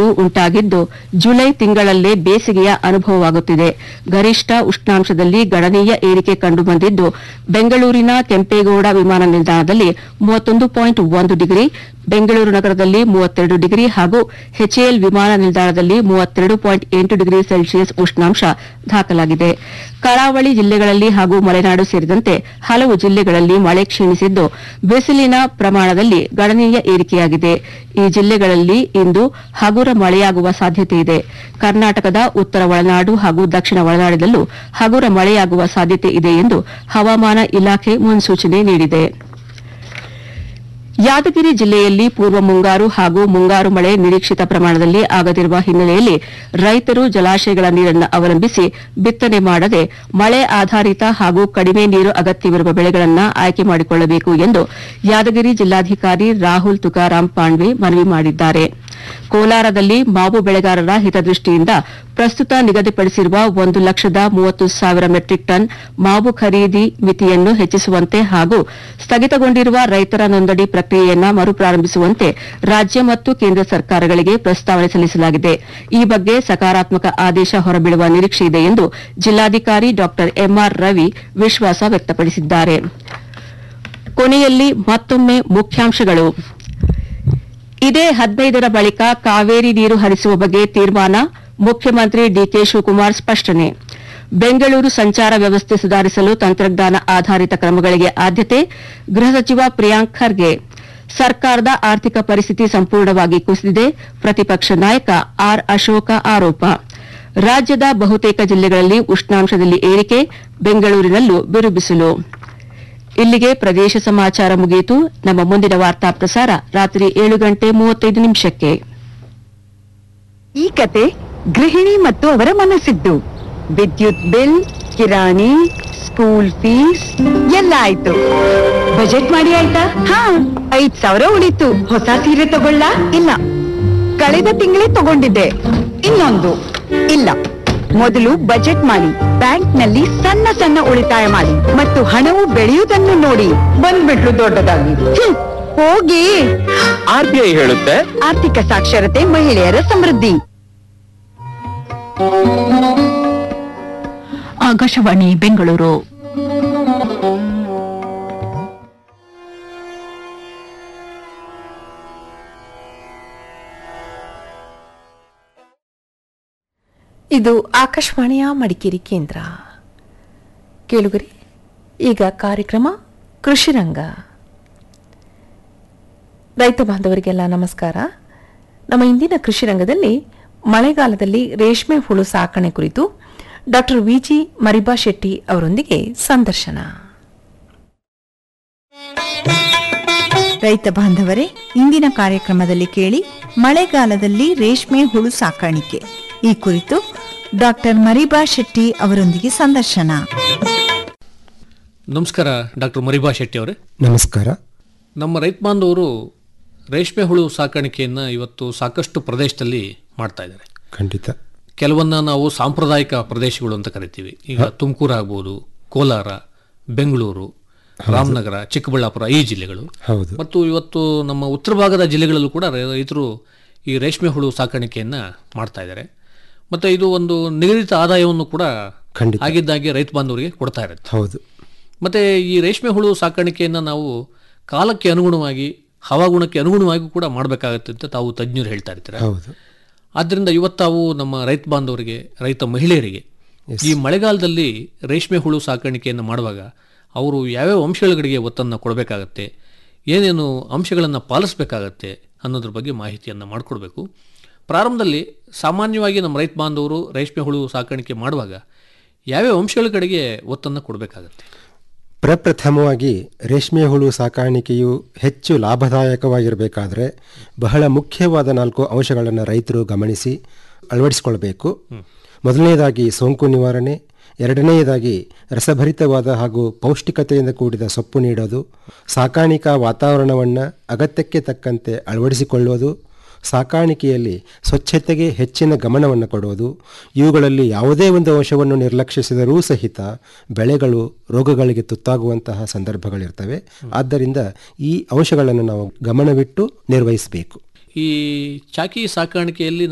ಇಂದು ಉಂಟಾಗಿದ್ದು ಜುಲೈ ತಿಂಗಳಲ್ಲೇ ಬೇಸಿಗೆಯ ಅನುಭವವಾಗುತ್ತಿದೆ ಗರಿಷ್ಠ ಉಷ್ಣಾಂಶದಲ್ಲಿ ಗಣನೀಯ ಏರಿಕೆ ಕಂಡುಬಂದಿದ್ದು ಬೆಂಗಳೂರಿನ ಕೆಂಪೇಗೌಡ ವಿಮಾನ ನಿಲ್ದಾಣದಲ್ಲಿ ಮೂವತ್ತೊಂದು ಪಾಯಿಂಟ್ ಒಂದು ಡಿಗ್ರಿ ಬೆಂಗಳೂರು ನಗರದಲ್ಲಿ ಮೂವತ್ತೆರಡು ಡಿಗ್ರಿ ಹಾಗೂ ಎಚ್ಎಎಲ್ ವಿಮಾನ ನಿಲ್ದಾಣದಲ್ಲಿ ಮೂವತ್ತೆರಡು ಪಾಯಿಂಟ್ ಎಂಟು ಡಿಗ್ರಿ ಸೆಲ್ಸಿಯಸ್ ಉಷ್ಣಾಂಶ ದಾಖಲಾಗಿದೆ ಕರಾವಳಿ ಜಿಲ್ಲೆಗಳಲ್ಲಿ ಹಾಗೂ ಮಲೆನಾಡು ಸೇರಿದಂತೆ ಹಲವು ಜಿಲ್ಲೆಗಳಲ್ಲಿ ಮಳೆ ಕ್ಷೀಣಿಸಿದ್ದು ಬಿಸಿಲಿನ ಪ್ರಮಾಣದಲ್ಲಿ ಗಣನೀಯ ಏರಿಕೆಯಾಗಿದೆ ಈ ಜಿಲ್ಲೆಗಳಲ್ಲಿ ಇಂದು ಹಗುರ ಮಳೆಯಾಗುವ ಸಾಧ್ಯತೆ ಇದೆ ಕರ್ನಾಟಕದ ಉತ್ತರ ಒಳನಾಡು ಹಾಗೂ ದಕ್ಷಿಣ ಒಳನಾಡಿನಲ್ಲೂ ಹಗುರ ಮಳೆಯಾಗುವ ಸಾಧ್ಯತೆ ಇದೆ ಎಂದು ಹವಾಮಾನ ಇಲಾಖೆ ಮುನ್ಸೂಚನೆ ನೀಡಿದೆ ಯಾದಗಿರಿ ಜಿಲ್ಲೆಯಲ್ಲಿ ಪೂರ್ವ ಮುಂಗಾರು ಹಾಗೂ ಮುಂಗಾರು ಮಳೆ ನಿರೀಕ್ಷಿತ ಪ್ರಮಾಣದಲ್ಲಿ ಆಗದಿರುವ ಹಿನ್ನೆಲೆಯಲ್ಲಿ ರೈತರು ಜಲಾಶಯಗಳ ನೀರನ್ನು ಅವಲಂಬಿಸಿ ಬಿತ್ತನೆ ಮಾಡದೆ ಮಳೆ ಆಧಾರಿತ ಹಾಗೂ ಕಡಿಮೆ ನೀರು ಅಗತ್ಯವಿರುವ ಬೆಳೆಗಳನ್ನು ಆಯ್ಕೆ ಮಾಡಿಕೊಳ್ಳಬೇಕು ಎಂದು ಯಾದಗಿರಿ ಜಿಲ್ಲಾಧಿಕಾರಿ ರಾಹುಲ್ ತುಕಾರಾಂ ಪಾಂಡ್ವೆ ಮನವಿ ಮಾಡಿದ್ದಾರೆ ಕೋಲಾರದಲ್ಲಿ ಮಾವು ಬೆಳೆಗಾರರ ಹಿತದೃಷ್ಟಿಯಿಂದ ಪ್ರಸ್ತುತ ನಿಗದಿಪಡಿಸಿರುವ ಒಂದು ಲಕ್ಷದ ಮೂವತ್ತು ಸಾವಿರ ಮೆಟ್ರಿಕ್ ಟನ್ ಮಾವು ಖರೀದಿ ಮಿತಿಯನ್ನು ಹೆಚ್ಚಿಸುವಂತೆ ಹಾಗೂ ಸ್ಥಗಿತಗೊಂಡಿರುವ ರೈತರ ನೋಂದಣಿ ಪ್ರಕ್ರಿಯೆಯನ್ನು ಮರುಪ್ರಾರಂಭಿಸುವಂತೆ ರಾಜ್ಯ ಮತ್ತು ಕೇಂದ್ರ ಸರ್ಕಾರಗಳಿಗೆ ಪ್ರಸ್ತಾವನೆ ಸಲ್ಲಿಸಲಾಗಿದೆ ಈ ಬಗ್ಗೆ ಸಕಾರಾತ್ಮಕ ಆದೇಶ ಹೊರಬೀಳುವ ನಿರೀಕ್ಷೆ ಇದೆ ಎಂದು ಜಿಲ್ಲಾಧಿಕಾರಿ ಡಾ ಎಂಆರ್ ರವಿ ವಿಶ್ವಾಸ ವ್ಯಕ್ತಪಡಿಸಿದ್ದಾರೆ ಕೊನೆಯಲ್ಲಿ ಮತ್ತೊಮ್ಮೆ ಮುಖ್ಯಾಂಶಗಳು ಇದೇ ಹದಿನೈದರ ಬಳಿಕ ಕಾವೇರಿ ನೀರು ಹರಿಸುವ ಬಗ್ಗೆ ತೀರ್ಮಾನ ಮುಖ್ಯಮಂತ್ರಿ ಡಿಕೆ ಶಿವಕುಮಾರ್ ಸ್ಪಷ್ಟನೆ ಬೆಂಗಳೂರು ಸಂಚಾರ ವ್ಯವಸ್ಥೆ ಸುಧಾರಿಸಲು ತಂತ್ರಜ್ಞಾನ ಆಧಾರಿತ ಕ್ರಮಗಳಿಗೆ ಆದ್ಯತೆ ಗೃಹ ಸಚಿವ ಪ್ರಿಯಾಂಕ್ ಖರ್ಗೆ ಸರ್ಕಾರದ ಆರ್ಥಿಕ ಪರಿಸ್ಥಿತಿ ಸಂಪೂರ್ಣವಾಗಿ ಕುಸಿದಿದೆ ಪ್ರತಿಪಕ್ಷ ನಾಯಕ ಆರ್ ಅಶೋಕ ಆರೋಪ ರಾಜ್ಯದ ಬಹುತೇಕ ಜಿಲ್ಲೆಗಳಲ್ಲಿ ಉಷ್ಣಾಂಶದಲ್ಲಿ ಏರಿಕೆ ಬೆಂಗಳೂರಿನಲ್ಲೂ ಬಿರುಬಿಸಿಲು ಇಲ್ಲಿಗೆ ಪ್ರದೇಶ ಸಮಾಚಾರ ಮುಗಿಯಿತು ನಮ್ಮ ಮುಂದಿನ ವಾರ್ತಾ ಪ್ರಸಾರ ರಾತ್ರಿ ಏಳು ಗಂಟೆ ಮೂವತ್ತೈದು ನಿಮಿಷಕ್ಕೆ ಈ ಕತೆ ಗೃಹಿಣಿ ಮತ್ತು ಅವರ ಮನಸ್ಸಿದ್ದು ವಿದ್ಯುತ್ ಬಿಲ್ ಕಿರಾಣಿ ಸ್ಕೂಲ್ ಫೀಸ್ ಎಲ್ಲ ಆಯ್ತು ಬಜೆಟ್ ಮಾಡಿ ಆಯ್ತಾ ಹಾ ಐದ್ ಸಾವಿರ ಉಳಿತು ಹೊಸ ಸೀರೆ ತಗೊಳ್ಳ ಇಲ್ಲ ಕಳೆದ ತಿಂಗಳೇ ತಗೊಂಡಿದ್ದೆ ಇನ್ನೊಂದು ಇಲ್ಲ ಮೊದಲು ಬಜೆಟ್ ಮಾಡಿ ಬ್ಯಾಂಕ್ ನಲ್ಲಿ ಸಣ್ಣ ಸಣ್ಣ ಉಳಿತಾಯ ಮಾಡಿ ಮತ್ತು ಹಣವು ಬೆಳೆಯುವುದನ್ನು ನೋಡಿ ಬಂದ್ಬಿಟ್ಲು ದೊಡ್ಡದಾಗಿ ಹ್ಮ್, ಹೋಗಿ ಆರ್ ಬಿ ಐ ಹೇಳುತ್ತೆ ಆರ್ಥಿಕ ಸಾಕ್ಷರತೆ ಮಹಿಳೆಯರ ಸಮೃದ್ಧಿ ಆಕಾಶವಾಣಿ ಬೆಂಗಳೂರು ಇದು ಆಕಾಶವಾಣಿಯ ಮಡಿಕೇರಿ ಕೇಂದ್ರ ಕೇಳುಗರಿ ಈಗ ಕಾರ್ಯಕ್ರಮ ಕೃಷಿರಂಗ ರೈತ ಬಾಂಧವರಿಗೆಲ್ಲ ನಮಸ್ಕಾರ ನಮ್ಮ ಇಂದಿನ ಕೃಷಿ ರಂಗದಲ್ಲಿ ಮಳೆಗಾಲದಲ್ಲಿ ರೇಷ್ಮೆ ಹುಳು ಸಾಕಣೆ ಕುರಿತು ಡಾಕ್ಟರ್ ವಿಜಿ ಮರಿಬಾ ಶೆಟ್ಟಿ ಅವರೊಂದಿಗೆ ಸಂದರ್ಶನ ರೈತ ಬಾಂಧವರೇ ಇಂದಿನ ಕಾರ್ಯಕ್ರಮದಲ್ಲಿ ಕೇಳಿ ಮಳೆಗಾಲದಲ್ಲಿ ರೇಷ್ಮೆ ಹುಳು ಸಾಕಾಣಿಕೆ ಈ ಕುರಿತು ಡಾಕ್ಟರ್ ಮರಿಬಾ ಶೆಟ್ಟಿ ಅವರೊಂದಿಗೆ ಸಂದರ್ಶನ ನಮಸ್ಕಾರ ಡಾಕ್ಟರ್ ಮರಿಬಾ ಶೆಟ್ಟಿ ಅವರೇ ನಮಸ್ಕಾರ ನಮ್ಮ ರೈತ ಬಾಂಧವರು ರೇಷ್ಮೆ ಹುಳು ಸಾಕಾಣಿಕೆಯನ್ನು ಇವತ್ತು ಸಾಕಷ್ಟು ಪ್ರದೇಶದಲ್ಲಿ ಮಾಡ್ತಾ ಇದ್ದಾರೆ ಖಂಡಿತ ಕೆಲವನ್ನ ನಾವು ಸಾಂಪ್ರದಾಯಿಕ ಪ್ರದೇಶಗಳು ಅಂತ ಕರಿತೀವಿ ಈಗ ತುಮಕೂರು ಆಗ್ಬೋದು ಕೋಲಾರ ಬೆಂಗಳೂರು ರಾಮನಗರ ಚಿಕ್ಕಬಳ್ಳಾಪುರ ಈ ಜಿಲ್ಲೆಗಳು ಹೌದು ಮತ್ತು ಇವತ್ತು ನಮ್ಮ ಉತ್ತರ ಭಾಗದ ಜಿಲ್ಲೆಗಳಲ್ಲೂ ಕೂಡ ರೈ- ರೈತರು ಈ ರೇಷ್ಮೆ ಹುಳು ಸಾಕಾಣಿಕೆಯನ್ನು ಮಾಡ್ತಾ ಇದ್ದಾರೆ ಮತ್ತು ಇದು ಒಂದು ನಿಗದಿತ ಆದಾಯವನ್ನು ಕೂಡ ಖಂಡಿತ. ಆಗಿದ್ದಾಗೆ ರೈತ ಬಾಂಧವರಿಗೆ ಕೊಡ್ತಾ ಇರುತ್ತೆ ಹೌದು ಮತ್ತು ಈ ರೇಷ್ಮೆ ಹುಳು ಸಾಕಾಣಿಕೆಯನ್ನು ನಾವು ಕಾಲಕ್ಕೆ ಅನುಗುಣವಾಗಿ ಹವಾಗುಣಕ್ಕೆ ಅನುಗುಣವಾಗಿ ಕೂಡ ಮಾಡಬೇಕಾಗತ್ತೆ ಅಂತ ತಾವು ತಜ್ಞರು ಹೇಳ್ತಾ ಇರ್ತಾರೆ ಹೌದು ಆದ್ದರಿಂದ ಇವತ್ತು ತಾವು ನಮ್ಮ ರೈತ ಬಾಂಧವರಿಗೆ ರೈತ ಮಹಿಳೆಯರಿಗೆ ಈ ಮಳೆಗಾಲದಲ್ಲಿ ರೇಷ್ಮೆ ಹುಳು ಸಾಕಾಣಿಕೆಯನ್ನು ಮಾಡುವಾಗ ಅವರು ಯಾವ್ಯಾವ ಅಂಶಗಳಿಗೆ ಒತ್ತನ್ನು ಕೊಡಬೇಕಾಗತ್ತೆ ಏನೇನು ಅಂಶಗಳನ್ನು ಪಾಲಿಸಬೇಕಾಗತ್ತೆ ಅನ್ನೋದ್ರ ಬಗ್ಗೆ ಮಾಹಿತಿಯನ್ನು ಮಾಡಿಕೊಡ್ಬೇಕು ಪ್ರಾರಂಭದಲ್ಲಿ ಸಾಮಾನ್ಯವಾಗಿ ನಮ್ಮ ರೈತ ಬಾಂಧವರು ರೇಷ್ಮೆ ಹುಳು ಸಾಕಾಣಿಕೆ ಮಾಡುವಾಗ ಯಾವ್ಯಾವ ಅಂಶಗಳ ಕಡೆಗೆ ಒತ್ತನ್ನು ಕೊಡಬೇಕಾಗತ್ತೆ ಪ್ರಪ್ರಥಮವಾಗಿ ರೇಷ್ಮೆ ಹುಳು ಸಾಕಾಣಿಕೆಯು ಹೆಚ್ಚು ಲಾಭದಾಯಕವಾಗಿರಬೇಕಾದ್ರೆ ಬಹಳ ಮುಖ್ಯವಾದ ನಾಲ್ಕು ಅಂಶಗಳನ್ನು ರೈತರು ಗಮನಿಸಿ ಅಳವಡಿಸಿಕೊಳ್ಬೇಕು ಮೊದಲನೆಯದಾಗಿ ಸೋಂಕು ನಿವಾರಣೆ ಎರಡನೆಯದಾಗಿ ರಸಭರಿತವಾದ ಹಾಗೂ ಪೌಷ್ಟಿಕತೆಯಿಂದ ಕೂಡಿದ ಸೊಪ್ಪು ನೀಡೋದು ಸಾಕಾಣಿಕಾ ವಾತಾವರಣವನ್ನು ಅಗತ್ಯಕ್ಕೆ ತಕ್ಕಂತೆ ಅಳವಡಿಸಿಕೊಳ್ಳುವುದು ಸಾಕಾಣಿಕೆಯಲ್ಲಿ ಸ್ವಚ್ಛತೆಗೆ ಹೆಚ್ಚಿನ ಗಮನವನ್ನು ಕೊಡುವುದು ಇವುಗಳಲ್ಲಿ ಯಾವುದೇ ಒಂದು ಅಂಶವನ್ನು ನಿರ್ಲಕ್ಷಿಸಿದರೂ ಸಹಿತ ಬೆಳೆಗಳು ರೋಗಗಳಿಗೆ ತುತ್ತಾಗುವಂತಹ ಸಂದರ್ಭಗಳಿರ್ತವೆ ಆದ್ದರಿಂದ ಈ ಅಂಶಗಳನ್ನು ನಾವು ಗಮನವಿಟ್ಟು ನಿರ್ವಹಿಸಬೇಕು ಈ ಚಾಕಿ ಸಾಕಾಣಿಕೆಯಲ್ಲಿ